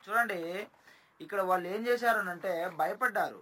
చూడండి ఇక్కడ వాళ్ళు ఏం చేశారనంటే భయపడ్డారు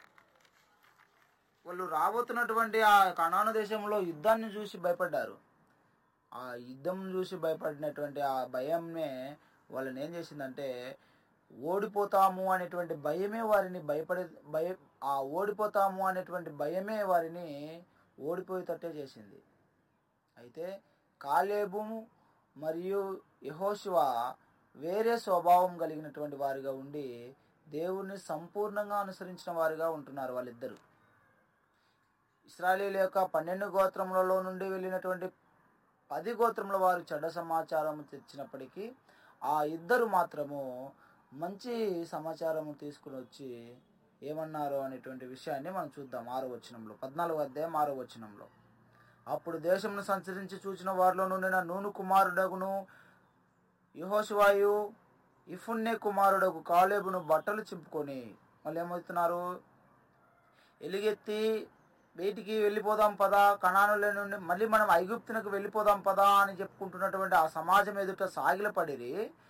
వాళ్ళు రాబోతున్నటువంటి ఆ కణాను దేశంలో యుద్ధాన్ని చూసి భయపడ్డారు ఆ యుద్ధం చూసి భయపడినటువంటి ఆ భయమే వాళ్ళని ఏం చేసిందంటే ఓడిపోతాము అనేటువంటి భయమే వారిని భయపడే భయ ఆ ఓడిపోతాము అనేటువంటి భయమే వారిని ఓడిపోయేటట్టే చేసింది అయితే కాలేబు మరియు యహోశివ వేరే స్వభావం కలిగినటువంటి వారిగా ఉండి దేవుణ్ణి సంపూర్ణంగా అనుసరించిన వారిగా ఉంటున్నారు వాళ్ళిద్దరు ఇస్రాయేలీల యొక్క పన్నెండు గోత్రములలో నుండి వెళ్ళినటువంటి పది గోత్రముల వారు చెడ్డ సమాచారం తెచ్చినప్పటికీ ఆ ఇద్దరు మాత్రము మంచి సమాచారం తీసుకుని వచ్చి ఏమన్నారు అనేటువంటి విషయాన్ని మనం చూద్దాం ఆరో వచనంలో పద్నాలుగు అధ్యాయం ఆరో వచనంలో అప్పుడు దేశమును సంచరించి చూచిన వారిలో నుండిన నూను కుమారుడగును యహోశివాయు ఇఫున్నే కుమారుడగు కాలేబును బట్టలు చింపుకొని మళ్ళీ ఏమవుతున్నారు ఎలుగెత్తి బయటికి వెళ్ళిపోదాం పదా కణానుల నుండి మళ్ళీ మనం ఐగుప్తునకు వెళ్ళిపోదాం పదా అని చెప్పుకుంటున్నటువంటి ఆ సమాజం ఎదుట సాగిలపడిరి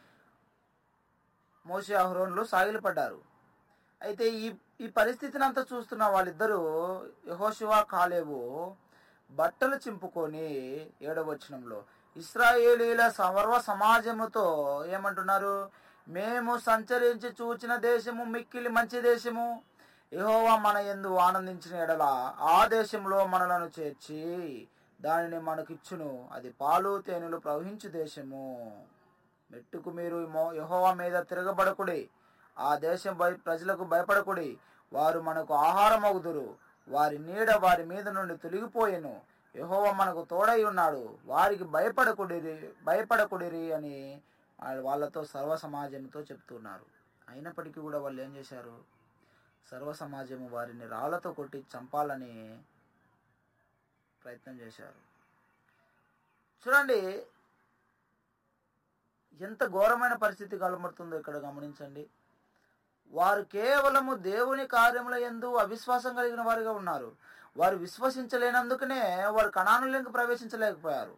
మోసే అహరోన్లు సాగిలపడ్డారు అయితే ఈ ఈ పరిస్థితిని అంతా చూస్తున్న వాళ్ళిద్దరూ యహోశివ కాలేవు బట్టలు చింపుకొని ఏడవచనంలో ఇస్రాయేలీల సర్వ సమాజముతో ఏమంటున్నారు మేము సంచరించి చూచిన దేశము మిక్కిలి మంచి దేశము యెహోవా మన ఎందు ఆనందించిన ఎడల ఆ దేశంలో మనలను చేర్చి దానిని మనకిచ్చును అది పాలు తేనెలు ప్రవహించు దేశము మెట్టుకు మీరు మో- యెహోవా మీద తిరగబడకుడి ఆ దేశం భయ ప్రజలకు భయపడకుడి వారు మనకు ఆహారం అగుదురు వారి నీడ వారి మీద నుండి తొలగిపోయెను యెహోవా మనకు తోడై ఉన్నాడు వారికి భయపడకుడిరి భయపడకుడిరి అని ఆ- వాళ్ళతో సర్వ సమాజంతో చెప్తున్నారు అయినప్పటికీ కూడా వాళ్ళు ఏం చేశారు సర్వ సమాజము వారిని రాళ్లతో కొట్టి చంపాలని ప్రయత్నం చేశారు చూడండి ఎంత ఘోరమైన పరిస్థితి కలబడుతుందో ఇక్కడ గమనించండి వారు కేవలము దేవుని కార్యముల యందు అవిశ్వాసం కలిగిన వారుగా ఉన్నారు వారు విశ్వసించలేనందుకనే వారు కణానులకు ప్రవేశించలేకపోయారు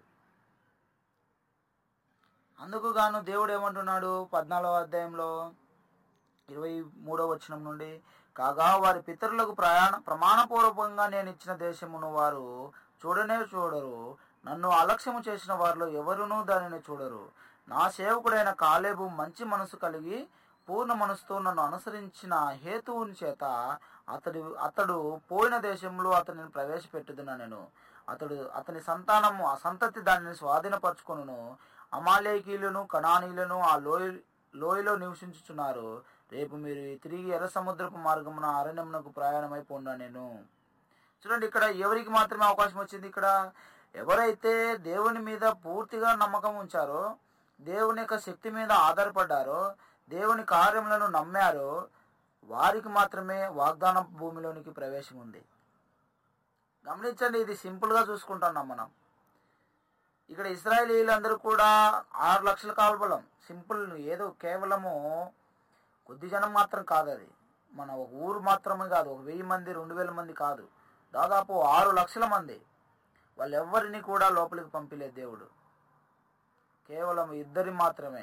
అందుకు గాను దేవుడు ఏమంటున్నాడు పద్నాలుగో అధ్యాయంలో ఇరవై మూడో వచనం నుండి కాగా వారి పితరులకు ప్రయాణ ప్రమాణపూర్వకంగా నేను ఇచ్చిన దేశమును వారు చూడనే చూడరు నన్ను అలక్ష్యము చేసిన వారిలో ఎవరునూ దానిని చూడరు నా సేవకుడైన కాలేబు మంచి మనసు కలిగి పూర్ణ మనసుతో నన్ను అనుసరించిన హేతువుని చేత అతడి అతడు పోయిన దేశంలో అతనిని ప్రవేశపెట్టుదున నేను అతడు అతని సంతానము ఆ సంతతి దానిని స్వాధీనపరచుకొనును అమాలేకీలను కణానీలను ఆ లోయ లోయలో నివసించుచున్నారు రేపు మీరు తిరిగి ఎర్ర సముద్రపు మార్గమున అరణ్యమునకు ప్రయాణమైపోండా నేను చూడండి ఇక్కడ ఎవరికి మాత్రమే అవకాశం వచ్చింది ఇక్కడ ఎవరైతే దేవుని మీద పూర్తిగా నమ్మకం ఉంచారో దేవుని యొక్క శక్తి మీద ఆధారపడ్డారో దేవుని కార్యములను నమ్మారో వారికి మాత్రమే వాగ్దాన భూమిలోనికి ప్రవేశం ఉంది గమనించండి ఇది సింపుల్ గా చూసుకుంటున్నాం మనం ఇక్కడ ఇస్రాయేలీలందరూ కూడా ఆరు లక్షల కాల్బలం సింపుల్ ఏదో కేవలము కొద్ది జనం మాత్రం కాదు అది మన ఒక ఊరు మాత్రమే కాదు ఒక వెయ్యి మంది రెండు వేల మంది కాదు దాదాపు ఆరు లక్షల మంది వాళ్ళెవ్వరిని కూడా లోపలికి పంపిలేదు దేవుడు కేవలం ఇద్దరి మాత్రమే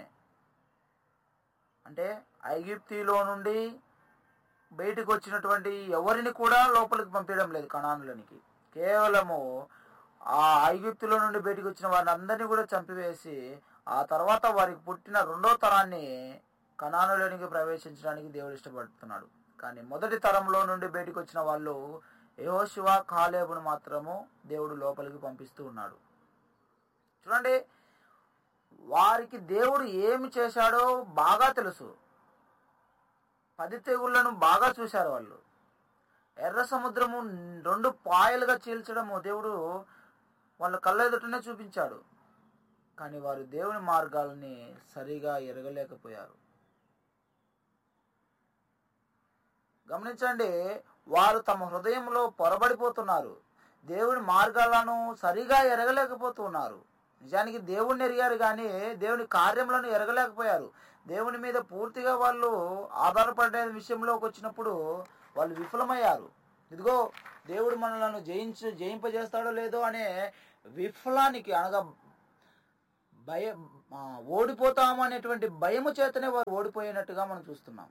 అంటే ఐగిప్తిలో నుండి బయటకు వచ్చినటువంటి ఎవరిని కూడా లోపలికి పంపించడం లేదు కణానులనికి కేవలము ఆ ఐగుప్తులో నుండి బయటకు వచ్చిన వారిని అందరినీ కూడా చంపివేసి ఆ తర్వాత వారికి పుట్టిన రెండో తరాన్ని కణానులోనికి ప్రవేశించడానికి దేవుడు ఇష్టపడుతున్నాడు కానీ మొదటి తరంలో నుండి బయటకు వచ్చిన వాళ్ళు యెహోషువ కాలేబును మాత్రము దేవుడు లోపలికి పంపిస్తూ ఉన్నాడు చూడండి వారికి దేవుడు ఏమి చేశాడో బాగా తెలుసు పది తెగుళ్లను బాగా చూశారు వాళ్ళు ఎర్ర సముద్రము రెండు పాయలుగా చీల్చడము దేవుడు వాళ్ళ కళ్ళ ఎదుటనే చూపించాడు కానీ వారు దేవుని మార్గాలని సరిగా ఎరగలేకపోయారు గమనించండి వారు తమ హృదయంలో పొరబడిపోతున్నారు దేవుని మార్గాలను సరిగా ఎరగలేకపోతున్నారు నిజానికి దేవుణ్ణి ఎరిగారు కానీ దేవుని కార్యములను ఎరగలేకపోయారు దేవుని మీద పూర్తిగా వాళ్ళు ఆధారపడే విషయంలోకి వచ్చినప్పుడు వాళ్ళు విఫలమయ్యారు ఇదిగో దేవుడు మనలను జయించ జయింపజేస్తాడో లేదో అనే విఫలానికి అనగా భయ ఆ, ఓడిపోతాము అనేటువంటి భయము చేతనే వారు ఓడిపోయినట్టుగా మనం చూస్తున్నాం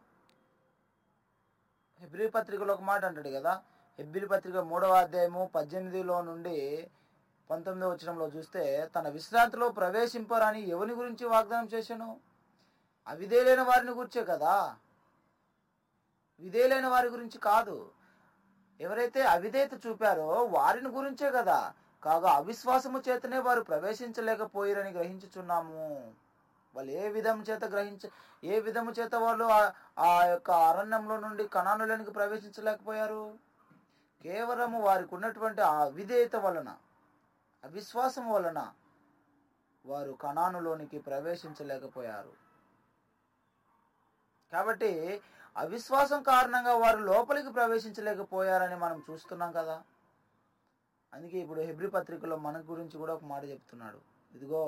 హెబ్రి పత్రికలో ఒక మాట అంటాడు కదా హెబ్రి పత్రిక మూడవ అధ్యాయము పద్దెనిమిదిలో నుండి పంతొమ్మిదో వచనంలో చూస్తే తన విశ్రాంతిలో ప్రవేశింపరని ఎవరి గురించి వాగ్దానం చేశాను అవిధేలైన వారిని గురించే కదా విధేయులైన వారి గురించి కాదు ఎవరైతే అవిధేయత చూపారో వారిని గురించే కదా కాగా అవిశ్వాసము చేతనే వారు ప్రవేశించలేకపోయారని గ్రహించుచున్నాము వాళ్ళు ఏ విధం చేత గ్రహించ ఏ విధము చేత వాళ్ళు ఆ- ఆ యొక్క అరణ్యంలో నుండి కణానులోనికి ప్రవేశించలేకపోయారు కేవలము వారికి ఉన్నటువంటి ఆ అవిధేయత వలన అవిశ్వాసం వలన వారు కణానులోనికి ప్రవేశించలేకపోయారు కాబట్టి అవిశ్వాసం కారణంగా వారు లోపలికి ప్రవేశించలేకపోయారని మనం చూస్తున్నాం కదా అందుకే ఇప్పుడు హెబ్రి పత్రికలో మన గురించి కూడా ఒక మాట చెప్తున్నాడు ఇదిగో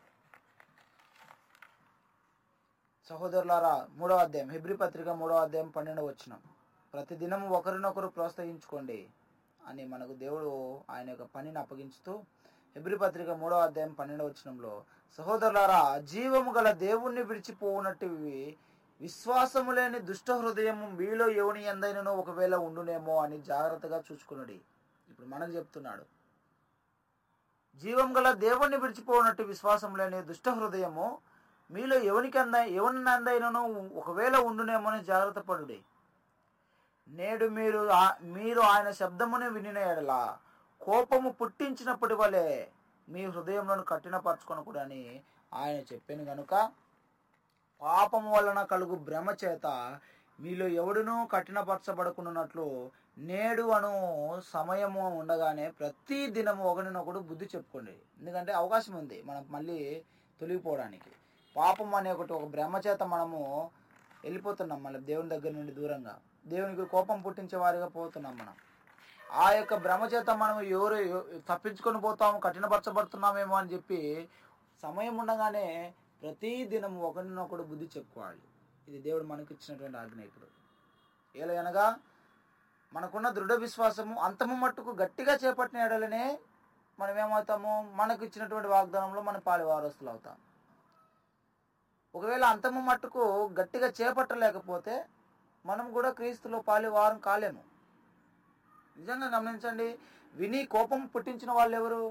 సహోదరులారా మూడవ అధ్యాయం హెబ్రి పత్రిక మూడవ అధ్యాయం పన్నెండవ వచ్చిన ప్రతిదినం ఒకరినొకరు ప్రోత్సహించుకోండి అని మనకు దేవుడు ఆయన యొక్క పనిని అప్పగించుతూ హెబ్రి పత్రిక మూడవ అధ్యాయం పన్నెండవ వచనంలో సహోదరులారా జీవము గల దేవుణ్ణి విడిచిపోనట్టువి విశ్వాసము లేని దుష్ట హృదయము మీలో ఎవని ఎందైనను ఒకవేళ ఉండునేమో అని జాగ్రత్తగా చూసుకున్నది ఇప్పుడు మనకు చెప్తున్నాడు జీవం గల దేవుణ్ణి విడిచిపోనట్టు విశ్వాసం లేని దుష్ట హృదయము మీలో ఎవనికి అంద ఎవరిని అందైనను ఒకవేళ ఉండునేమో అని జాగ్రత్త పడుడి నేడు మీరు ఆ- మీరు ఆయన శబ్దముని వినిన ఎడల కోపము పుట్టించినప్పటి వలె మీ హృదయంలో కఠినపరచుకొనకూడని ఆయన చెప్పాను గనుక పాపము వలన కలుగు భ్రమ చేత మీలో ఎవడునూ కఠినపరచబడకున్నట్లు నేడు అను సమయము ఉండగానే ప్రతి దినము ఒకరినొకడు బుద్ధి చెప్పుకోండి ఎందుకంటే అవకాశం ఉంది మనం మళ్ళీ తొలగిపోవడానికి పాపం అనే ఒకటి ఒక భ్రమ చేత మనము వెళ్ళిపోతున్నాం మళ్ళీ దేవుని దగ్గర నుండి దూరంగా దేవునికి కోపం పుట్టించే వారిగా పోతున్నాం మనం ఆ యొక్క భ్రమ చేత మనం ఎవరు ఎవ- తప్పించుకొని పోతాము కఠినపరచబడుతున్నామేమో అని చెప్పి సమయం ఉండగానే ప్రతి దినం ఒకరినొకడు బుద్ధి చెప్పుకోవాలి ఇది దేవుడు మనకి ఇచ్చినటువంటి ఆజ్ఞ ఇప్పుడు ఎలా అనగా మనకున్న దృఢ విశ్వాసము అంతము మట్టుకు గట్టిగా చేపట్టిన ఎడలనే మనం ఏమవుతాము మనకు ఇచ్చినటువంటి వాగ్దానంలో మన పాలి వారసులు అవుతాం ఒకవేళ అంతము మట్టుకు గట్టిగా చేపట్టలేకపోతే మనం కూడా క్రీస్తులో పాలి వారం కాలేము నిజంగా గమనించండి విని కోపం పుట్టించిన వాళ్ళు ఎవరు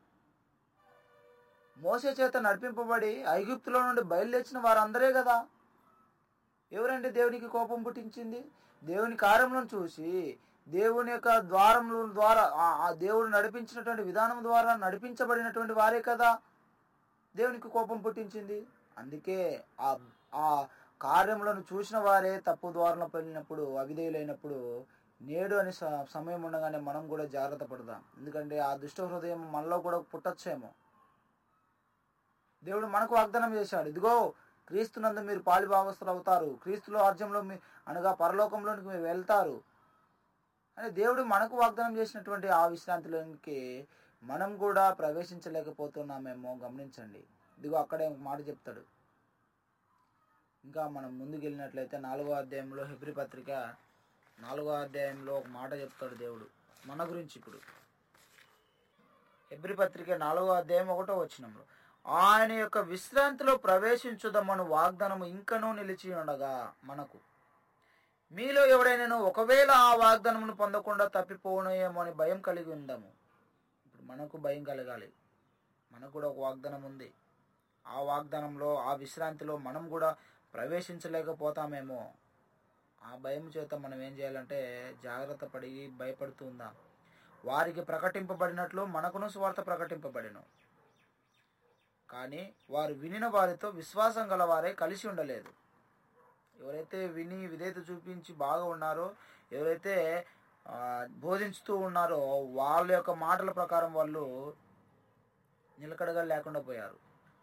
మోసే చేత నడిపింపబడి ఐగుప్తులో నుండి బయలుదేరిచిన వారందరే కదా ఎవరండి దేవునికి కోపం పుట్టించింది దేవుని కార్యములను చూసి దేవుని యొక్క ద్వారముల ద్వారా ఆ- ఆ దేవుడు నడిపించినటువంటి విధానం ద్వారా నడిపించబడినటువంటి వారే కదా దేవునికి కోపం పుట్టించింది అందుకే ఆ ఆ కార్యములను చూసిన వారే తప్పు ద్వారంలో వెళ్ళినప్పుడు అవిధేయులైనప్పుడు నేడు అని స- సమయం ఉండగానే మనం కూడా జాగ్రత్త పడదాం ఎందుకంటే ఆ దుష్ట హృదయం మనలో కూడా పుట్టచ్చేమో దేవుడు మనకు వాగ్దానం చేశాడు ఇదిగో క్రీస్తునందు మీరు పాలి భాగస్తులు అవుతారు క్రీస్తులో రాజ్యంలో మీ అనగా పరలోకంలోనికి మీరు వెళ్తారు అని దేవుడు మనకు వాగ్దానం చేసినటువంటి ఆ విశ్రాంతిలోనికి మనం కూడా ప్రవేశించలేకపోతున్నామేమో గమనించండి ఇదిగో అక్కడే ఒక మాట చెప్తాడు ఇంకా మనం ముందుకు వెళ్ళినట్లయితే నాలుగో అధ్యాయంలో హెబ్రి పత్రిక నాలుగో అధ్యాయంలో ఒక మాట చెప్తాడు దేవుడు మన గురించి ఇప్పుడు హెబ్రి పత్రిక నాలుగో అధ్యాయం ఒకటో వచ్చినంలో ఆయన యొక్క విశ్రాంతిలో ప్రవేశించుదామను వాగ్దానము ఇంకనూ నిలిచి ఉండగా మనకు మీలో ఎవడైనా ఒకవేళ ఆ వాగ్దానమును పొందకుండా తప్పిపోనేమో అని భయం కలిగి ఉందాము ఇప్పుడు మనకు భయం కలగాలి మనకు కూడా ఒక వాగ్దానం ఉంది ఆ వాగ్దానంలో ఆ విశ్రాంతిలో మనం కూడా ప్రవేశించలేకపోతామేమో ఆ భయం చేత మనం ఏం చేయాలంటే జాగ్రత్త పడి భయపడుతూ ఉందాం వారికి ప్రకటింపబడినట్లు మనకును స్వార్థ ప్రకటింపబడిను కానీ వారు వినిన వారితో విశ్వాసం గలవారే కలిసి ఉండలేదు ఎవరైతే విని విధేయత చూపించి బాగా ఉన్నారో ఎవరైతే ఆ, బోధించుతూ ఉన్నారో వాళ్ళ యొక్క మాటల ప్రకారం వాళ్ళు నిలకడగా లేకుండా పోయారు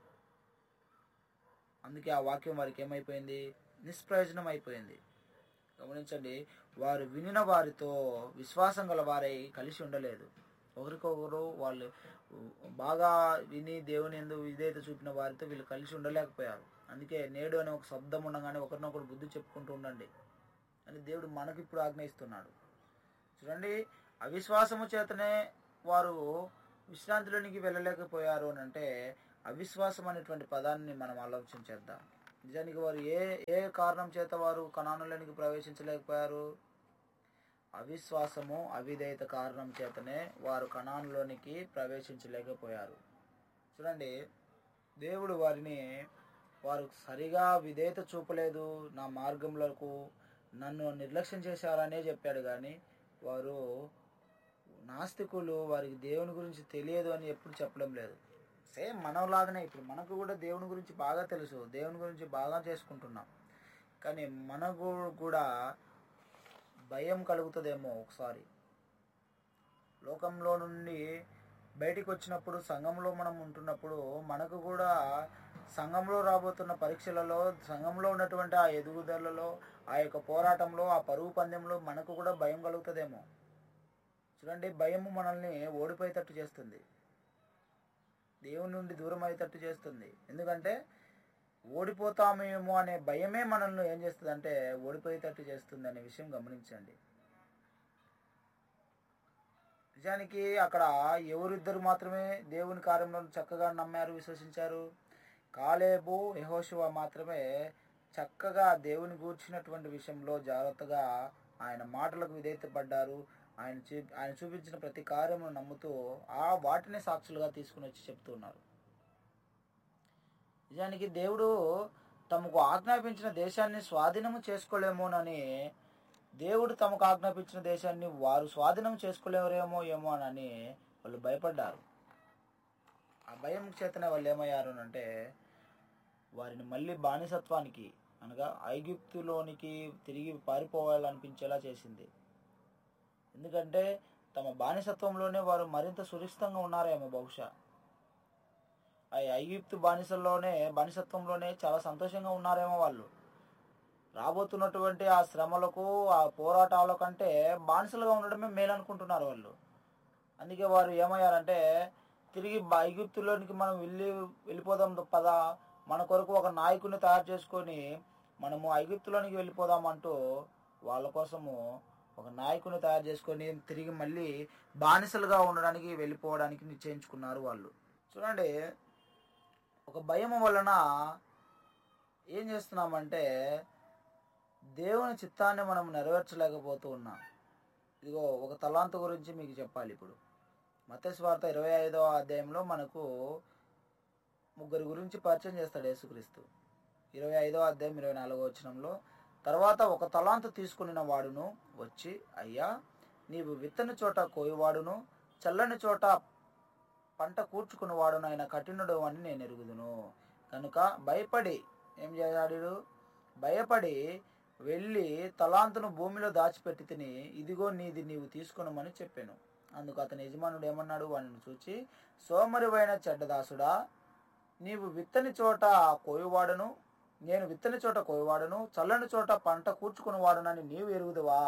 అందుకే ఆ వాక్యం వారికి ఏమైపోయింది నిష్ప్రయోజనం అయిపోయింది గమనించండి వారు వినిన వారితో విశ్వాసం గల వారై కలిసి ఉండలేదు ఒకరికొకరు వాళ్ళు బాగా విని దేవుని ఎందు విధేయత చూపిన వారితో వీళ్ళు కలిసి ఉండలేకపోయారు అందుకే నేడు అనే ఒక శబ్దం ఉండగానే ఒకరినొకరు బుద్ధి చెప్పుకుంటూ ఉండండి అని దేవుడు మనకి ఇప్పుడు ఆజ్ఞయిస్తున్నాడు చూడండి అవిశ్వాసము చేతనే వారు విశ్రాంతిలోనికి వెళ్ళలేకపోయారు అని అంటే అవిశ్వాసం అనేటువంటి పదాన్ని మనం ఆలోచన చేద్దాం నిజానికి వారు ఏ ఏ కారణం చేత వారు కణానులోనికి ప్రవేశించలేకపోయారు అవిశ్వాసము అవిధేయత కారణం చేతనే వారు కణానులోనికి ప్రవేశించలేకపోయారు చూడండి దేవుడు వారిని వారు సరిగా విధేయత చూపలేదు నా మార్గంలోకి నన్ను నిర్లక్ష్యం చేశారనే చెప్పాడు కానీ వారు నాస్తికులు వారికి దేవుని గురించి తెలియదు అని ఎప్పుడు చెప్పడం లేదు సేమ్ మనలాగానే ఇప్పుడు మనకు కూడా దేవుని గురించి బాగా తెలుసు దేవుని గురించి బాగా చేసుకుంటున్నాం కానీ మనకు కూడా భయం కలుగుతుందేమో ఒకసారి లోకంలో నుండి బయటికి వచ్చినప్పుడు సంఘంలో మనం ఉంటున్నప్పుడు మనకు కూడా సంఘంలో రాబోతున్న పరీక్షలలో సంఘంలో ఉన్నటువంటి ఆ ఎదుగుదలలో ఆ యొక్క పోరాటంలో ఆ పరుగు పందెంలో మనకు కూడా భయం కలుగుతుందేమో చూడండి భయము మనల్ని ఓడిపోయేటట్టు చేస్తుంది దేవుని నుండి దూరం అయ్యేటట్టు చేస్తుంది ఎందుకంటే ఓడిపోతామేమో అనే భయమే మనల్ని ఏం చేస్తుంది అంటే ఓడిపోయేటట్టు చేస్తుంది అనే విషయం గమనించండి నిజానికి అక్కడ ఎవరిద్దరు మాత్రమే దేవుని కార్యంలో చక్కగా నమ్మారు విశ్వసించారు కాలేబు యహోశివ మాత్రమే చక్కగా దేవుని గూర్చినటువంటి విషయంలో జాగ్రత్తగా ఆయన మాటలకు విధేయత పడ్డారు ఆయన చూ ఆయన చూపించిన ప్రతి కార్యమును నమ్ముతూ ఆ వాటిని సాక్షులుగా తీసుకుని వచ్చి చెప్తున్నారు నిజానికి దేవుడు తమకు ఆజ్ఞాపించిన దేశాన్ని స్వాధీనము చేసుకోలేమోనని దేవుడు తమకు ఆజ్ఞాపించిన దేశాన్ని వారు స్వాధీనం చేసుకోలేరేమో ఏమో అని వాళ్ళు భయపడ్డారు ఆ భయం చేతనే వాళ్ళు ఏమయ్యారు అంటే వారిని మళ్ళీ బానిసత్వానికి అనగా ఐగుప్తులోనికి తిరిగి పారిపోవాలనిపించేలా చేసింది ఎందుకంటే తమ బానిసత్వంలోనే వారు మరింత సురక్షితంగా ఉన్నారేమో బహుశా ఆ ఐగిప్తు బానిసల్లోనే బానిసత్వంలోనే చాలా సంతోషంగా ఉన్నారేమో వాళ్ళు రాబోతున్నటువంటి ఆ శ్రమలకు ఆ పోరాటాల కంటే బానిసలుగా ఉండడమే మేలు అనుకుంటున్నారు వాళ్ళు అందుకే వారు ఏమయ్యారంటే తిరిగి ఐగుప్తులోనికి మనం వెళ్ళి వెళ్ళిపోదాం పద మన కొరకు ఒక నాయకుని తయారు చేసుకొని మనము ఐగుప్తులోనికి వెళ్ళిపోదాం అంటూ వాళ్ళ కోసము ఒక నాయకుని తయారు చేసుకొని తిరిగి మళ్ళీ బానిసలుగా ఉండడానికి వెళ్ళిపోవడానికి నిశ్చయించుకున్నారు వాళ్ళు చూడండి ఒక భయం వలన ఏం చేస్తున్నామంటే దేవుని చిత్తాన్ని మనం నెరవేర్చలేకపోతూ ఉన్నాం ఇదిగో ఒక తలాంతు గురించి మీకు చెప్పాలి ఇప్పుడు మతస్వార్త ఇరవై ఐదవ అధ్యాయంలో మనకు ముగ్గురు గురించి పరిచయం చేస్తాడు యేసుక్రీస్తు ఇరవై ఐదవ అధ్యాయం ఇరవై నాలుగో వచనంలో తర్వాత ఒక తలాంతు తీసుకున్న వాడును వచ్చి అయ్యా నీవు విత్తని చోట కోయివాడును చల్లని చోట పంట కూర్చుకున్నవాడును ఆయన కఠినుడు అని నేను ఎరుగుదును కనుక భయపడి ఏం చేశాడు భయపడి వెళ్ళి తలాంతును భూమిలో దాచిపెట్టి తిని ఇదిగో నీది నీవు తీసుకునమని చెప్పాను అందుకు అతని యజమానుడు ఏమన్నాడు వాడిని చూచి సోమరివైన చెడ్డదాసుడా నీవు విత్తని చోట కోయవాడను నేను విత్తని చోట కోయవాడను చల్లని చోట పంట కూర్చుకునేవాడునని నీవు ఎరుగుదువా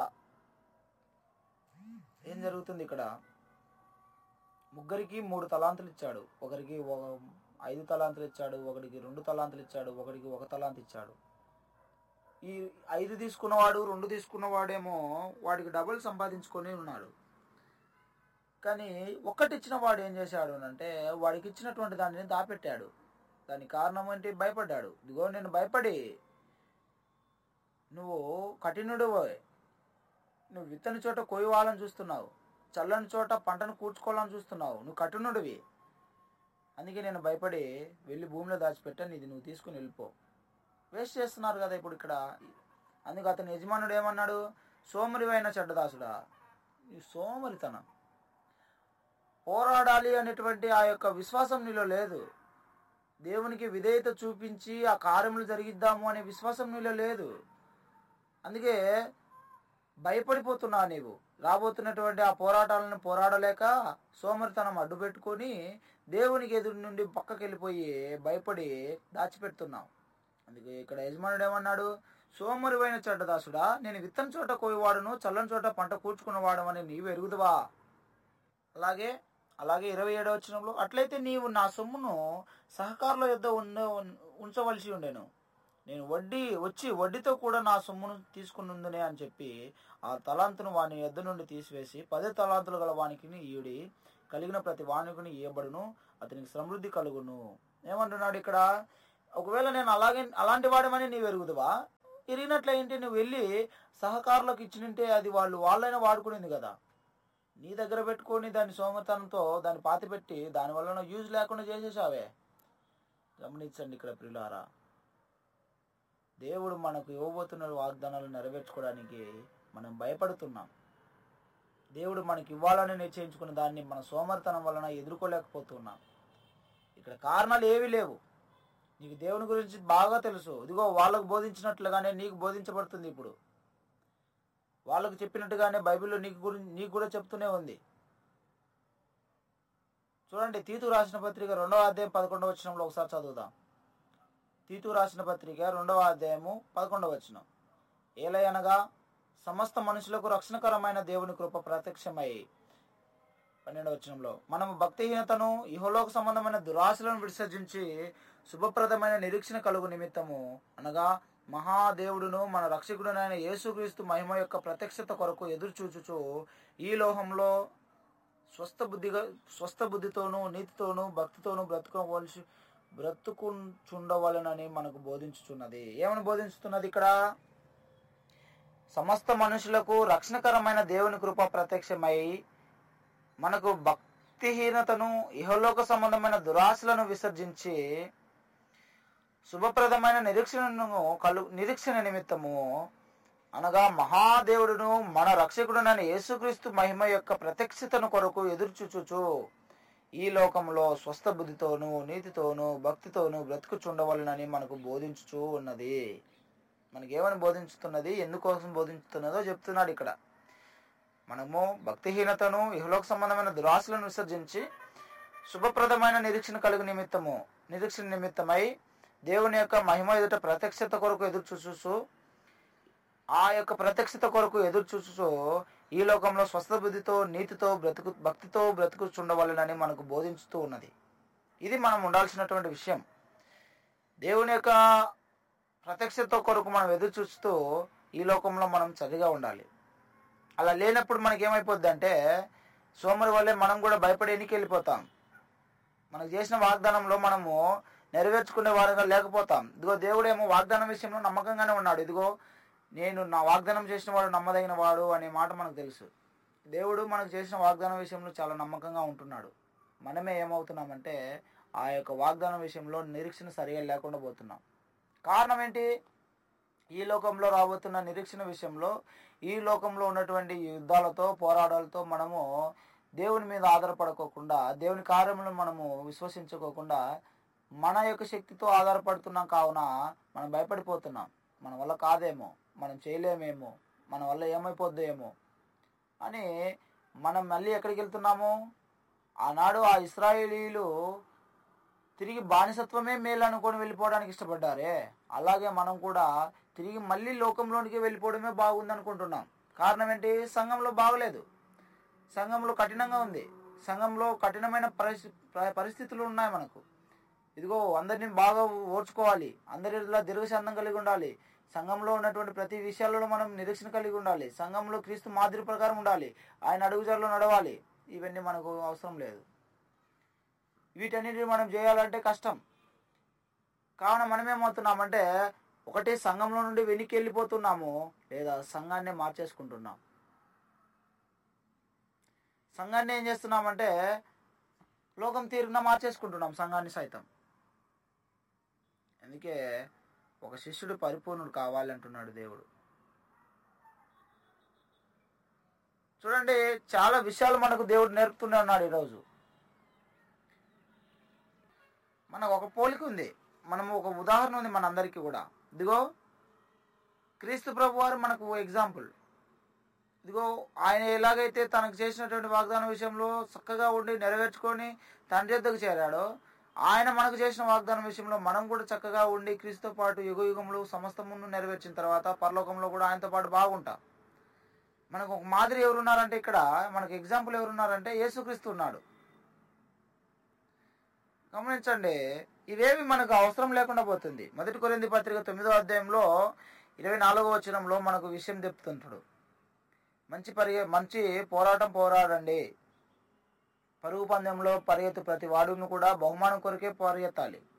ఏం జరుగుతుంది ఇక్కడ ముగ్గురికి మూడు తలాంతులు ఇచ్చాడు ఒకరికి ఒక ఐదు తలాంతులు ఇచ్చాడు ఒకడికి రెండు తలాంతులు ఇచ్చాడు ఒకడికి ఒక తలాంతు ఇచ్చాడు ఈ ఐదు తీసుకున్నవాడు రెండు తీసుకున్నవాడేమో వాడికి డబుల్ సంపాదించుకొని ఉన్నాడు కానీ ఒక్కటి ఇచ్చిన వాడు ఏం చేశాడు అంటే వాడికి ఇచ్చినటువంటి దానిని దాపెట్టాడు దానికి కారణం ఏంటి భయపడ్డాడు ఇదిగో నేను భయపడి నువ్వు కఠినుడు నువ్వు విత్తని చోట కొయ్యాలని చూస్తున్నావు చల్లని చోట పంటను కూర్చుకోవాలని చూస్తున్నావు నువ్వు కఠినుడివి అందుకే నేను భయపడి వెళ్ళి భూమిలో దాచిపెట్టాను ఇది నువ్వు తీసుకుని వెళ్ళిపో వేస్ట్ చేస్తున్నారు కదా ఇప్పుడు ఇక్కడ అందుకు అతని యజమానుడు ఏమన్నాడు సోమరివైన చెడ్డదాసుడా ఈ సోమరితనం పోరాడాలి అనేటువంటి ఆ యొక్క విశ్వాసం నీలో లేదు దేవునికి విధేయత చూపించి ఆ కార్యములు జరిగిద్దాము అనే విశ్వాసం నీలో లేదు అందుకే భయపడిపోతున్నావు నీవు రాబోతున్నటువంటి ఆ పోరాటాలను పోరాడలేక సోమరితనం అడ్డు పెట్టుకొని దేవునికి ఎదురు నుండి పక్కకి వెళ్ళిపోయి భయపడి దాచిపెడుతున్నావు అందుకే ఇక్కడ యజమానుడు ఏమన్నాడు సోమరివైన చెడ్డదాసుడా నేను విత్తని చోట కోయవాడును చల్లని చోట పంట కూర్చుకున్నవాడు అని నీవు ఎరుగుదువా అలాగే అలాగే ఇరవై ఏడవ వచ్చినప్పుడు అట్లయితే నీవు నా సొమ్మును సహకారుల యొద్ద ఉండ ఉంచవలసి ఉండేను నేను వడ్డీ వచ్చి వడ్డీతో కూడా నా సొమ్మును తీసుకున్నందునే అని చెప్పి ఆ తలాంతును వాని యొద్ద నుండి తీసివేసి పది తలాంతులు గల వానికి ఈడి కలిగిన ప్రతి వానికిని ఇయ్యబడును అతనికి సమృద్ధి కలుగును ఏమంటున్నాడు ఇక్కడ ఒకవేళ నేను అలాగే అలాంటి వాడమని నీవు ఎరుగుదువా ఎరిగినట్లయింటే నువ్వు వెళ్ళి సహకారులకు ఇచ్చినంటే అది వాళ్ళు వాళ్ళైనా వాడుకునేది కదా నీ దగ్గర పెట్టుకొని దాని సోమతనంతో దాన్ని పాతి పెట్టి దాని వలన యూజ్ లేకుండా చేసేసావే గమనించండి ఇక్కడ ప్రియులారా దేవుడు మనకు ఇవ్వబోతున్న వాగ్దానాలు నెరవేర్చుకోవడానికి మనం భయపడుతున్నాం దేవుడు మనకి ఇవ్వాలని నిశ్చయించుకున్న దాన్ని మన సోమర్తనం వలన ఎదుర్కోలేకపోతున్నాం ఇక్కడ కారణాలు ఏవీ లేవు నీకు దేవుని గురించి బాగా తెలుసు ఇదిగో వాళ్ళకు బోధించినట్లుగానే నీకు బోధించబడుతుంది ఇప్పుడు వాళ్ళకు చెప్పినట్టుగానే బైబిల్లో నీకు గురించి నీకు కూడా చెప్తూనే ఉంది చూడండి తీతు రాసిన పత్రిక రెండవ అధ్యాయం పదకొండవ వచనంలో ఒకసారి చదువుదాం తీతు రాసిన పత్రిక రెండవ అధ్యాయము పదకొండవ వచనం ఏలయనగా సమస్త మనుషులకు రక్షణకరమైన దేవుని కృప ప్రత్యక్షమై పన్నెండవ వచనంలో మనము భక్తిహీనతను ఇహలోక సంబంధమైన దురాశలను విసర్జించి శుభప్రదమైన నిరీక్షణ కలుగు నిమిత్తము అనగా మహాదేవుడును మన రక్షకుడునైన యేసుక్రీస్తు మహిమ యొక్క ప్రత్యక్షత కొరకు ఎదురు చూచుచు ఈ లోహంలో స్వస్థ బుద్ధిగా స్వస్థ బుద్ధితోనూ నీతితోనూ భక్తితోనూ బ్రతుకోవలసి బ్రతుకుంచుండవలనని మనకు బోధించుచున్నది ఏమని బోధించుతున్నది ఇక్కడ సమస్త మనుషులకు రక్షణకరమైన దేవుని కృప ప్రత్యక్షమై మనకు భక్తిహీనతను ఇహలోక సంబంధమైన దురాశలను విసర్జించి శుభప్రదమైన నిరీక్షణను కలు నిరీక్షణ నిమిత్తము అనగా మహాదేవుడును మన రక్షకుడునైన యేసుక్రీస్తు మహిమ యొక్క ప్రత్యక్షతను కొరకు ఎదురుచూచుచు ఈ లోకంలో స్వస్థ బుద్ధితోనూ నీతితోనూ భక్తితోనూ బ్రతుకుచుండవలనని మనకు బోధించుచూ ఉన్నది మనకేమని బోధించుతున్నది ఎందుకోసం బోధించుతున్నదో చెప్తున్నాడు ఇక్కడ మనము భక్తిహీనతను ఇహలోక సంబంధమైన దురాశలను విసర్జించి శుభప్రదమైన నిరీక్షణ కలుగు నిమిత్తము నిరీక్షణ నిమిత్తమై దేవుని యొక్క మహిమ ఎదుట ప్రత్యక్షత కొరకు ఎదురు చూచు ఆ యొక్క ప్రత్యక్షత కొరకు ఎదురు చూచు ఈ లోకంలో స్వస్థ బుద్ధితో నీతితో బ్రతుకు భక్తితో బ్రతుకుచుండవలనని మనకు బోధించుతూ ఉన్నది ఇది మనం ఉండాల్సినటువంటి విషయం దేవుని యొక్క ప్రత్యక్షత కొరకు మనం ఎదురు చూస్తూ ఈ లోకంలో మనం చదిగా ఉండాలి అలా లేనప్పుడు మనకి ఏమైపోద్ది అంటే సోమరి వల్లే మనం కూడా భయపడి ఎన్నికి వెళ్ళిపోతాం మనకు చేసిన వాగ్దానంలో మనము నెరవేర్చుకునే వారుగా లేకపోతాం ఇదిగో దేవుడేమో వాగ్దానం విషయంలో నమ్మకంగానే ఉన్నాడు ఇదిగో నేను నా వాగ్దానం చేసిన వాడు నమ్మదగిన వాడు అనే మాట మనకు తెలుసు దేవుడు మనకు చేసిన వాగ్దానం విషయంలో చాలా నమ్మకంగా ఉంటున్నాడు మనమే ఏమవుతున్నామంటే ఆ యొక్క వాగ్దానం విషయంలో నిరీక్షణ సరిగా లేకుండా పోతున్నాం కారణం ఏంటి ఈ లోకంలో రాబోతున్న నిరీక్షణ విషయంలో ఈ లోకంలో ఉన్నటువంటి యుద్ధాలతో పోరాటాలతో మనము దేవుని మీద ఆధారపడుకోకుండా దేవుని కార్యములను మనము విశ్వసించుకోకుండా మన యొక్క శక్తితో ఆధారపడుతున్నాం కావున మనం భయపడిపోతున్నాం మన వల్ల కాదేమో మనం చేయలేమేమో మన వల్ల ఏమైపోద్దేమో అని మనం మళ్ళీ ఎక్కడికి వెళ్తున్నాము ఆనాడు ఆ ఇస్రాయేలీలు తిరిగి బానిసత్వమే మేలు అనుకొని వెళ్ళిపోవడానికి ఇష్టపడ్డారే అలాగే మనం కూడా తిరిగి మళ్ళీ లోకంలోనికి వెళ్ళిపోవడమే బాగుంది అనుకుంటున్నాం కారణం ఏంటి సంఘంలో బాగలేదు సంఘంలో కఠినంగా ఉంది సంఘంలో కఠినమైన పరిస్థి పరిస్థితులు ఉన్నాయి మనకు ఇదిగో అందరినీ బాగా ఓర్చుకోవాలి అందరిలో దీర్ఘశాంతం కలిగి ఉండాలి సంఘంలో ఉన్నటువంటి ప్రతి విషయాలలో మనం నిరీక్షణ కలిగి ఉండాలి సంఘంలో క్రీస్తు మాదిరి ప్రకారం ఉండాలి ఆయన అడుగుజాల్లో నడవాలి ఇవన్నీ మనకు అవసరం లేదు వీటన్నిటిని మనం చేయాలంటే కష్టం కావున మనం ఏమవుతున్నామంటే ఒకటి సంఘంలో నుండి వెనక్కి వెళ్ళిపోతున్నాము లేదా సంఘాన్ని మార్చేసుకుంటున్నాం సంఘాన్ని ఏం చేస్తున్నామంటే లోకం తీరున మార్చేసుకుంటున్నాం సంఘాన్ని సైతం అందుకే ఒక శిష్యుడు పరిపూర్ణుడు కావాలంటున్నాడు దేవుడు చూడండి చాలా విషయాలు మనకు దేవుడు నేర్పుతూనే ఉన్నాడు ఈరోజు మనకు ఒక పోలిక ఉంది మనము ఒక ఉదాహరణ ఉంది మనందరికీ కూడా ఇదిగో క్రీస్తు ప్రభు వారు మనకు ఎగ్జాంపుల్ ఇదిగో ఆయన ఎలాగైతే తనకు చేసినటువంటి వాగ్దానం విషయంలో చక్కగా ఉండి నెరవేర్చుకొని తండ్రి యొద్దకు చేరాడో ఆయన మనకు చేసిన వాగ్దానం విషయంలో మనం కూడా చక్కగా ఉండి క్రీస్తుతో పాటు యుగ యుగంలో సమస్తమును నెరవేర్చిన తర్వాత పరలోకంలో కూడా ఆయనతో పాటు బాగుంటాం మనకు ఒక మాదిరి ఎవరున్నారంటే ఇక్కడ మనకు ఎగ్జాంపుల్ ఎవరున్నారంటే యేసుక్రీస్తు ఉన్నాడు గమనించండి ఇవేవి మనకు అవసరం లేకుండా పోతుంది మొదటి కొరింది పత్రిక తొమ్మిదో అధ్యాయంలో ఇరవై నాలుగో వచనంలో మనకు విషయం చెప్తుంటాడు మంచి పరి మంచి పోరాటం పోరాడండి పరుగు పందెంలో పరిగెత్తు ప్రతి వాడును కూడా బహుమానం కొరకే పరిగెత్తాలి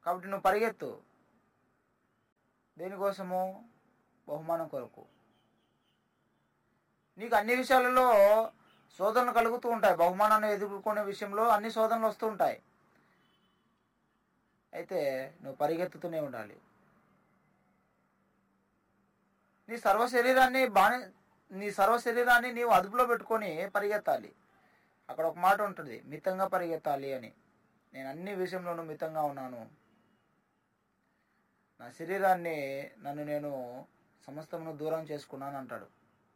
కాబట్టి నువ్వు పరిగెత్తు దేనికోసము బహుమానం కొరకు నీకు అన్ని విషయాలలో శోధనలు కలుగుతూ ఉంటాయి బహుమానాన్ని ఎదుర్కొనే విషయంలో అన్ని శోధనలు వస్తూ ఉంటాయి అయితే నువ్వు పరిగెత్తుతూనే ఉండాలి నీ సర్వ శరీరాన్ని బాని నీ సర్వ శరీరాన్ని నీవు అదుపులో పెట్టుకొని పరిగెత్తాలి అక్కడ ఒక మాట ఉంటుంది మితంగా పరిగెత్తాలి అని నేను అన్ని విషయంలోనూ మితంగా ఉన్నాను నా శరీరాన్ని నన్ను నేను సమస్తమును దూరం చేసుకున్నాను అంటాడు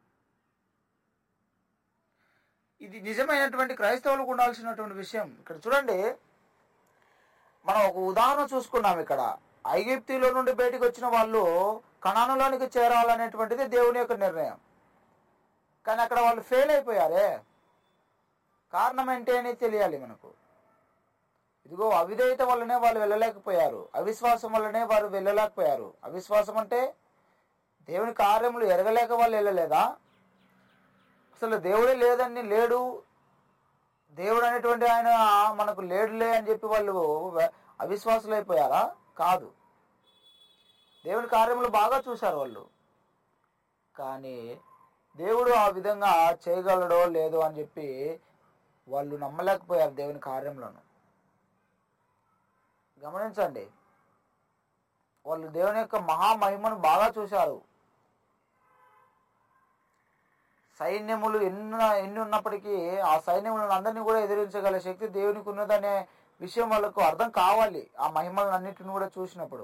ఇది నిజమైనటువంటి క్రైస్తవులకు ఉండాల్సినటువంటి విషయం ఇక్కడ చూడండి మనం ఒక ఉదాహరణ చూసుకున్నాం ఇక్కడ ఐగిప్తిలో నుండి బయటకు వచ్చిన వాళ్ళు కణానులోనికి చేరాలనేటువంటిది దేవుని యొక్క నిర్ణయం కానీ అక్కడ వాళ్ళు ఫెయిల్ అయిపోయారే కారణం ఏంటి అని తెలియాలి మనకు ఇదిగో అవిధేయత వల్లనే వాళ్ళు వెళ్ళలేకపోయారు అవిశ్వాసం వల్లనే వారు వెళ్ళలేకపోయారు అవిశ్వాసం అంటే దేవుని కార్యములు ఎరగలేక వాళ్ళు వెళ్ళలేదా అసలు దేవుడే లేదని లేడు దేవుడు అనేటువంటి ఆయన మనకు లేడులే అని చెప్పి వాళ్ళు అవిశ్వాసులు అయిపోయారా కాదు దేవుని కార్యములు బాగా చూశారు వాళ్ళు కానీ దేవుడు ఆ విధంగా చేయగలడో లేదో అని చెప్పి వాళ్ళు నమ్మలేకపోయారు దేవుని కార్యములను గమనించండి వాళ్ళు దేవుని యొక్క మహామహిమను బాగా చూశారు సైన్యములు ఎన్న ఎన్ని ఉన్నప్పటికీ ఆ సైన్యములను అందరినీ కూడా ఎదిరించగల శక్తి దేవునికి ఉన్నదనే విషయం వాళ్ళకు అర్థం కావాలి ఆ మహిమలను అన్నిటిని కూడా చూసినప్పుడు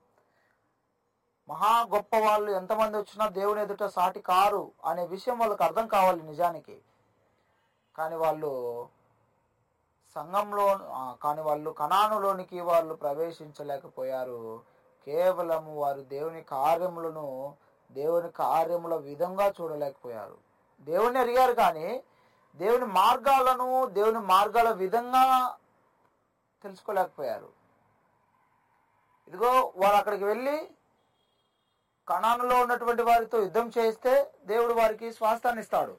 మహా గొప్ప వాళ్ళు ఎంతమంది వచ్చినా దేవుని ఎదుట సాటి కారు అనే విషయం వాళ్ళకి అర్థం కావాలి నిజానికి కానీ వాళ్ళు సంఘంలో ఆ, కానీ వాళ్ళు కణానులోనికి వాళ్ళు ప్రవేశించలేకపోయారు కేవలము వారు దేవుని కార్యములను దేవుని కార్యముల విధంగా చూడలేకపోయారు దేవుని ఎరిగారు కానీ దేవుని మార్గాలను దేవుని మార్గాల విధంగా తెలుసుకోలేకపోయారు ఇదిగో వారు అక్కడికి వెళ్ళి కణానులో ఉన్నటువంటి వారితో యుద్ధం చేస్తే దేవుడు వారికి స్వాస్థాన్ని ఇస్తాడు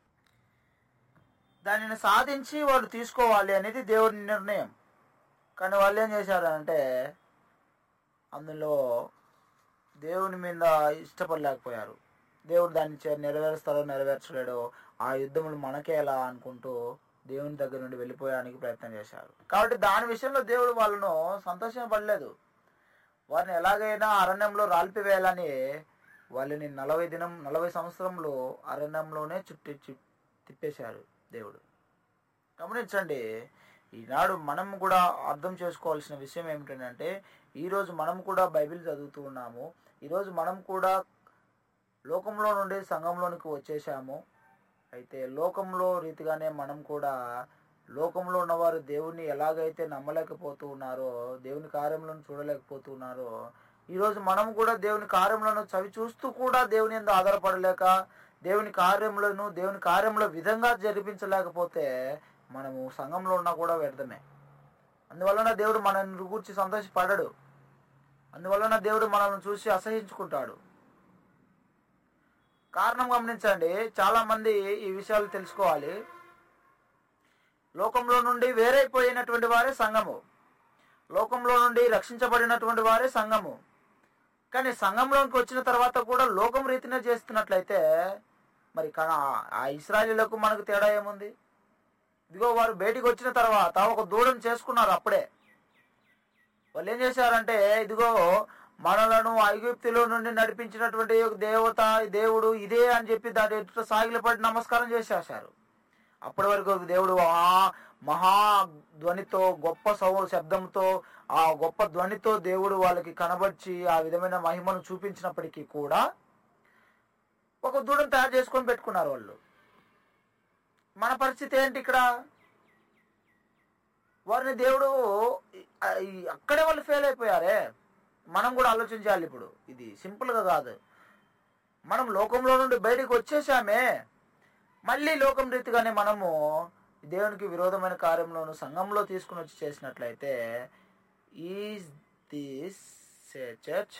దానిని సాధించి వాళ్ళు తీసుకోవాలి అనేది దేవుడి నిర్ణయం కానీ వాళ్ళు ఏం చేశారంటే అందులో దేవుని మీద ఇష్టపడలేకపోయారు దేవుడు దాన్ని చే- నెరవేరుస్తాడో నెరవేర్చలేడో ఆ యుద్ధములు మనకే ఎలా అనుకుంటూ దేవుని దగ్గర నుండి వెళ్ళిపోయడానికి ప్రయత్నం చేశారు కాబట్టి దాని విషయంలో దేవుడు వాళ్ళను సంతోషపడలేదు వారిని ఎలాగైనా అరణ్యంలో రాల్పివేయాలని వాళ్ళని నలభై దినం నలభై సంవత్సరంలో అరణ్యంలోనే చుట్టి చి- తిప్పేశారు దేవుడు గమనించండి ఈనాడు మనం కూడా అర్థం చేసుకోవాల్సిన విషయం ఏమిటంటే ఈరోజు మనం కూడా బైబిల్ చదువుతూ ఉన్నాము ఈరోజు మనం కూడా లోకంలో నుండి సంఘంలోనికి వచ్చేసాము అయితే లోకంలో రీతిగానే మనం కూడా లోకంలో ఉన్నవారు దేవుని ఎలాగైతే నమ్మలేకపోతూ ఉన్నారో దేవుని కార్యములను చూడలేకపోతూ ఉన్నారో ఈరోజు మనం కూడా దేవుని కార్యములను చవి చూస్తూ కూడా దేవుని ఎందు ఆధారపడలేక దేవుని కార్యములను దేవుని కార్యముల విధంగా జరిపించలేకపోతే మనము సంఘంలో ఉన్నా కూడా వ్యర్థమే అందువలన దేవుడు మనల్ని గురించి సంతోషపడడు అందువలన దేవుడు మనల్ని చూసి అసహించుకుంటాడు కారణం గమనించండి చాలా మంది ఈ విషయాలు తెలుసుకోవాలి లోకంలో నుండి వేరైపోయినటువంటి వారే సంఘము లోకంలో నుండి రక్షించబడినటువంటి వారే సంఘము కానీ సంఘంలోకి వచ్చిన తర్వాత కూడా లోకం రీతినే చేస్తున్నట్లయితే మరి కా- ఆ ఇస్రాయలీలకు మనకు తేడా ఏముంది ఇదిగో వారు బయటికి వచ్చిన తర్వాత ఒక దూడను చేసుకున్నారు అప్పుడే వాళ్ళు ఏం చేశారంటే ఇదిగో మనలను ఐగుప్తిలో నుండి నడిపించినటువంటి ఒక దేవత దేవుడు ఇదే అని చెప్పి దాని ఎదుట సాగిలపడి నమస్కారం చేసేసారు అప్పటి వరకు దేవుడు ఆ మహా ధ్వనితో గొప్ప సౌ శబ్దంతో ఆ గొప్ప ధ్వనితో దేవుడు వాళ్ళకి కనబర్చి ఆ విధమైన మహిమను చూపించినప్పటికీ కూడా ఒక దూడను తయారు చేసుకొని పెట్టుకున్నారు వాళ్ళు మన పరిస్థితి ఏంటి ఇక్కడ వారిని దేవుడు ఆ- ఈ- అక్కడే వాళ్ళు ఫెయిల్ అయిపోయారే మనం కూడా ఆలోచించాలి ఇప్పుడు ఇది సింపుల్గా కాదు మనం లోకంలో నుండి బయటకు వచ్చేసామే మళ్ళీ లోకం రీతిగానే మనము దేవునికి విరోధమైన కార్యంలోను సంఘంలో తీసుకుని వచ్చి చేసినట్లయితే ఈజ్ దిస్ చర్చ్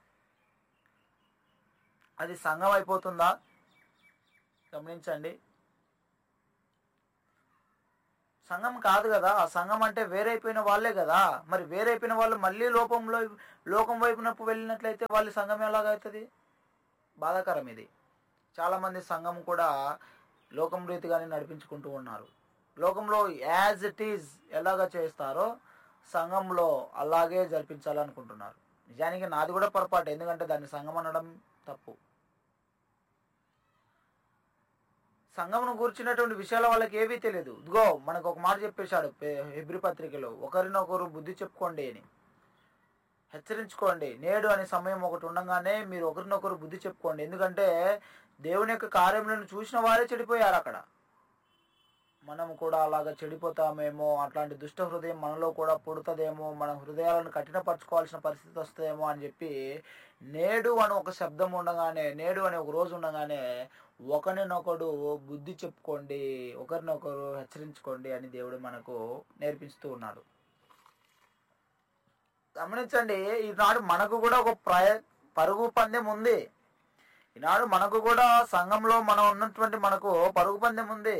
అది సంఘం అయిపోతుందా గమనించండి సంఘం కాదు కదా ఆ సంఘం అంటే వేరైపోయిన వాళ్ళే కదా మరి వేరైపోయిన వాళ్ళు మళ్ళీ లోకంలో లోకం వైపునప్పు వెళ్ళినట్లయితే వాళ్ళ సంఘం ఎలాగవుతుంది బాధాకరం ఇది చాలామంది సంఘం కూడా లోకం రీతిగానే నడిపించుకుంటూ ఉన్నారు లోకంలో యాజ్ ఇట్ ఈజ్ ఎలాగ చేస్తారో సంఘంలో అలాగే జరిపించాలనుకుంటున్నారు నిజానికి నాది కూడా పొరపాటు ఎందుకంటే దాన్ని సంఘం అనడం తప్పు సంఘమును కూర్చున్నటువంటి విషయాల వాళ్ళకి ఏవీ తెలియదు ఇదిగో మనకు ఒక మాట చెప్పేశాడు పే- హెబ్రి పత్రికలో ఒకరినొకరు బుద్ధి చెప్పుకోండి అని హెచ్చరించుకోండి నేడు అనే సమయం ఒకటి ఉండగానే మీరు ఒకరినొకరు బుద్ధి చెప్పుకోండి ఎందుకంటే దేవుని యొక్క కార్యములను చూసిన వారే చెడిపోయారు అక్కడ మనం కూడా అలాగా చెడిపోతామేమో అట్లాంటి దుష్ట హృదయం మనలో కూడా పుడుతుందేమో మన హృదయాలను కఠినపరచుకోవాల్సిన పరిస్థితి వస్తుందేమో అని చెప్పి నేడు అని ఒక శబ్దం ఉండగానే నేడు అని ఒక రోజు ఉండగానే ఒకరినొకడు బుద్ధి చెప్పుకోండి ఒకరినొకరు హెచ్చరించుకోండి అని దేవుడు మనకు నేర్పిస్తూ ఉన్నాడు గమనించండి ఈనాడు మనకు కూడా ఒక ప్రయ పరుగు పందెం ఉంది ఈనాడు మనకు కూడా సంఘంలో మనం ఉన్నటువంటి మనకు పరుగు పందెం ఉంది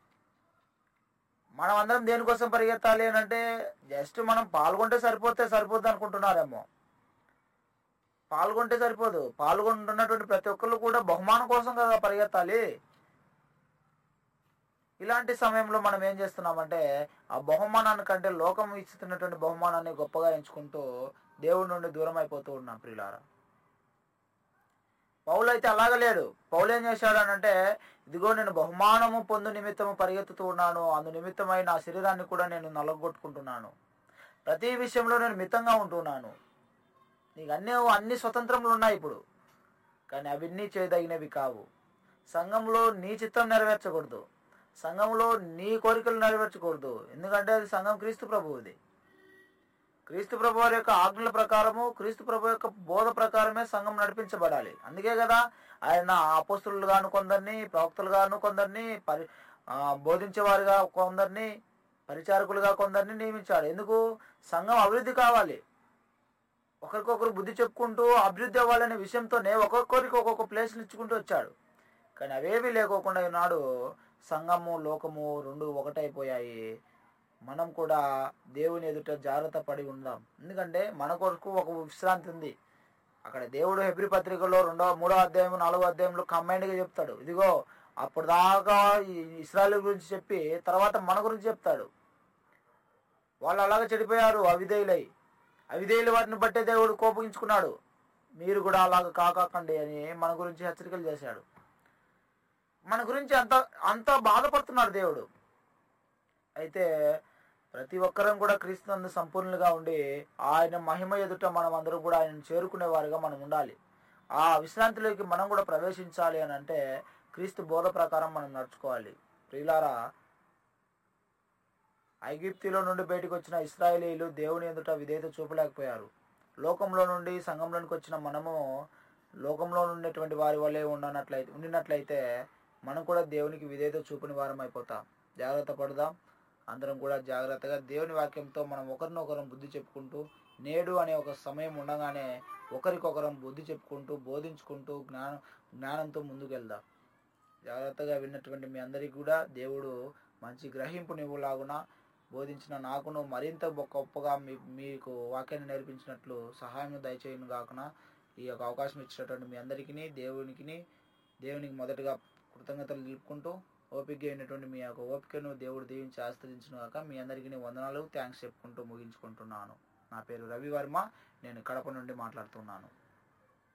మనం అందరం దేనికోసం పరిగెత్తాలి అని అంటే జస్ట్ మనం పాల్గొంటే సరిపోతే సరిపోద్ది అనుకుంటున్నారేమో పాల్గొంటే సరిపోదు పాల్గొంటున్నటువంటి ప్రతి ఒక్కళ్ళు కూడా బహుమానం కోసం కదా పరిగెత్తాలి ఇలాంటి సమయంలో మనం ఏం చేస్తున్నామంటే ఆ బహుమానాన్ని కంటే లోకం ఇస్తున్నటువంటి బహుమానాన్ని గొప్పగా ఎంచుకుంటూ దేవుడి నుండి దూరం అయిపోతూ ఉన్నాం ప్రియులారా పౌలు అయితే అలాగ లేడు పౌలు ఏం చేశాడు అని అంటే ఇదిగో నేను బహుమానము పొందు నిమిత్తము పరిగెత్తుతూ ఉన్నాను అందు నిమిత్తమై నా శరీరాన్ని కూడా నేను నలగొట్టుకుంటున్నాను ప్రతి విషయంలో నేను మితంగా ఉంటున్నాను నీకు అన్ని అన్ని స్వతంత్రములు ఉన్నాయి ఇప్పుడు కానీ అవన్నీ చేయదగినవి కావు సంఘంలో నీ చిత్తం నెరవేర్చకూడదు సంఘంలో నీ కోరికలు నెరవేర్చకూడదు ఎందుకంటే అది సంఘం క్రీస్తు ప్రభువుది క్రీస్తు ప్రభు వారి యొక్క ఆజ్ఞల ప్రకారము క్రీస్తు ప్రభు యొక్క బోధ ప్రకారమే సంఘం నడిపించబడాలి అందుకే కదా ఆయన అపోస్తులుగాను కొందరిని ప్రవక్తలుగాను కొందరిని పరి ఆ, బోధించేవారుగా కొందరిని పరిచారకులుగా కొందరిని నియమించాడు ఎందుకు సంఘం అభివృద్ధి కావాలి ఒకరికొకరు బుద్ధి చెప్పుకుంటూ అభివృద్ధి అవ్వాలనే విషయంతోనే ఒక్కొక్కరికి ఒక్కొక్క ప్లేస్ ఇచ్చుకుంటూ వచ్చాడు కానీ అవేవి లేకోకుండా ఈనాడు సంఘము లోకము రెండు ఒకటైపోయాయి మనం కూడా దేవుని ఎదుట జాగ్రత్త పడి ఉందాం ఎందుకంటే మన కొరకు ఒక విశ్రాంతి ఉంది అక్కడ దేవుడు హెబ్రి పత్రికలో రెండో మూడో అధ్యాయం నాలుగో అధ్యాయంలో combined గా చెప్తాడు ఇదిగో అప్పుడు దాకా ఈ ఇస్రాయల్ గురించి చెప్పి తర్వాత మన గురించి చెప్తాడు వాళ్ళు అలాగే చెడిపోయారు అవిధేయులై అవిధేయుల వాటిని బట్టే దేవుడు కోపగించుకున్నాడు మీరు కూడా అలాగ కాకండి అని మన గురించి హెచ్చరికలు చేశాడు మన గురించి అంత అంత బాధపడుతున్నాడు దేవుడు అయితే ప్రతి ఒక్కరం కూడా క్రీస్తునందు సంపూర్ణులుగా ఉండి ఆయన మహిమ ఎదుట మనం అందరూ కూడా ఆయన చేరుకునే వారిగా మనం ఉండాలి ఆ విశ్రాంతిలోకి మనం కూడా ప్రవేశించాలి అని అంటే క్రీస్తు బోధ ప్రకారం మనం నడుచుకోవాలి ప్రియులారా ఐగిప్తిలో నుండి బయటకు వచ్చిన ఇస్రాయేలీలు దేవుని ఎదుట విధేయత చూపలేకపోయారు లోకంలో నుండి సంఘంలోనికి వచ్చిన మనము లోకంలో ఉండేటువంటి వారి వల్లే ఉండనట్లయితే ఉండినట్లయితే మనం కూడా దేవునికి విధేయత చూపని వారం అయిపోతాం జాగ్రత్త పడదాం అందరం కూడా జాగ్రత్తగా దేవుని వాక్యంతో మనం ఒకరినొకరం బుద్ధి చెప్పుకుంటూ నేడు అనే ఒక సమయం ఉండగానే ఒకరికొకరం బుద్ధి చెప్పుకుంటూ బోధించుకుంటూ జ్ఞానం జ్ఞానంతో ముందుకెళ్దాం జాగ్రత్తగా విన్నటువంటి మీ అందరికీ కూడా దేవుడు మంచి గ్రహింపు నీవులాగున బోధించిన నాకును మరింత గొప్పగా మీ మీకు వాక్యాన్ని నేర్పించినట్లు సహాయం దయచేయను కాకున ఈ యొక్క అవకాశం ఇచ్చినటువంటి మీ అందరికీ దేవునికి దేవునికి మొదటగా కృతజ్ఞతలు తెలుపుకుంటూ ఓపిక అయినటువంటి మీ యొక్క ఓపికను దేవుడు దీవించి ఆస్వాదించిన కాక మీ అందరికీ వందనాలు థ్యాంక్స్ చెప్పుకుంటూ ముగించుకుంటున్నాను నా పేరు రవి వర్మ నేను కడప నుండి మాట్లాడుతున్నాను